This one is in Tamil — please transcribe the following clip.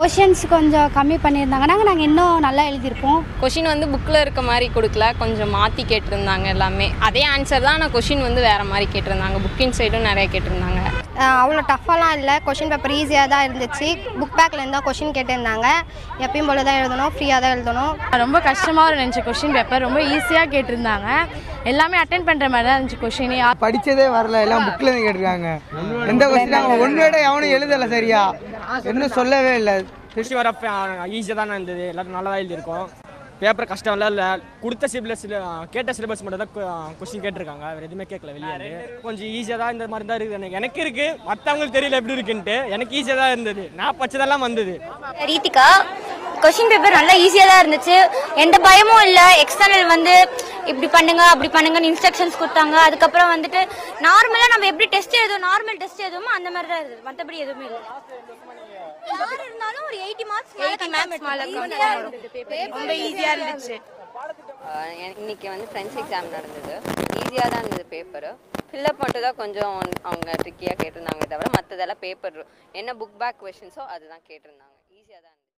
கொஷின்ஸ் கொஞ்சம் கம்மி பண்ணியிருந்தாங்கன்னா நாங்கள் இன்னும் நல்லா எழுதியிருப்போம் கொஷின் வந்து புக்கில் இருக்க மாதிரி கொடுக்கல கொஞ்சம் மாற்றி கேட்டிருந்தாங்க எல்லாமே அதே ஆன்சர் தான் ஆனால் கொஷின் வந்து வேறு மாதிரி கேட்டிருந்தாங்க புக்கின் சைடும் நிறைய கேட்டிருந்தாங்க அவ்வளோ டஃப்பாலாம் இல்லை கொஷின் பேப்பர் ஈஸியாக தான் இருந்துச்சு புக் பேக்லேருந்து தான் கொஷின் கேட்டிருந்தாங்க எப்பயும் போல தான் எழுதணும் ஃப்ரீயாக தான் எழுதணும் ரொம்ப கஷ்டமாக இருந்துச்சு கொஷின் பேப்பர் ரொம்ப ஈஸியாக கேட்டிருந்தாங்க எல்லாமே அட்டென்ட் பண்ணுற மாதிரி தான் இருந்துச்சு கொஷின் படிச்சதே வரல எல்லாம் புக்ல இருந்து கேட்டிருக்காங்க எந்த கொஸ்டின் ஒன்னோட எவனும் எழுதல சரியா இன்னும் சொல்லவே இல்லை கொஸ்டின் வரப்ப ஈஸியாக தானே இருந்தது எல்லாரும் நல்லா தான் எழுதியிருக்கோம் பேப்பர் கஷ்டம்லாம் இல்லை கொடுத்த சிலபஸ் கேட்ட சிலபஸ் மட்டும் தான் கொஸ்டின் கேட்டிருக்காங்க வேறு எதுவுமே கேட்கல வெளியே இருந்து. கொஞ்சம் ஈஸியாக தான் இந்த மாதிரி தான் இருக்குது எனக்கு எனக்கு இருக்குது மற்றவங்களுக்கு தெரியல எப்படி இருக்குன்ட்டு எனக்கு ஈஸியாக தான் இருந்தது நான் பச்சதெல்லாம் வந்தது ரீதிகா கொஷின் பேப்பர் நல்லா ஈஸியாக தான் இருந்துச்சு எந்த பயமும் இல்லை எக்ஸ்டர்னல் வந்து இப்படி பண்ணுங்க அப்படி பண்ணுங்கன்னு இன்ஸ்ட்ரக்ஷன்ஸ் கொடுத்தாங்க அதுக்கப்புறம் வந்துட்டு நார்மலாக நம்ம எப்படி டெஸ்ட் எழுதுவோம் நார்மல் டெஸ்ட் எழுதுவோமோ அந்த மாதிரி தான் இருந்தது மற்றபடி எதுவுமே இல்லை யார் இருந்தாலும் ஒரு எயிட்டி மார்க்ஸ் எயிட்டி மார்க்ஸ் ரொம்ப ஈஸியாக இருந்துச்சு இன்னைக்கு வந்து ஃப்ரெண்ட்ஸ் எக்ஸாம் நடந்தது ஈஸியாக தான் இருந்தது பேப்பர் ஃபில்லப் மட்டும் தான் கொஞ்சம் அவங்க ட்ரிக்கியாக கேட்டிருந்தாங்க தவிர மற்றதெல்லாம் பேப்பர் என்ன புக் பேக் கொஷின்ஸோ அதுதான் கேட்டிருந்தாங்க ஈஸியாக தான் இருந்தது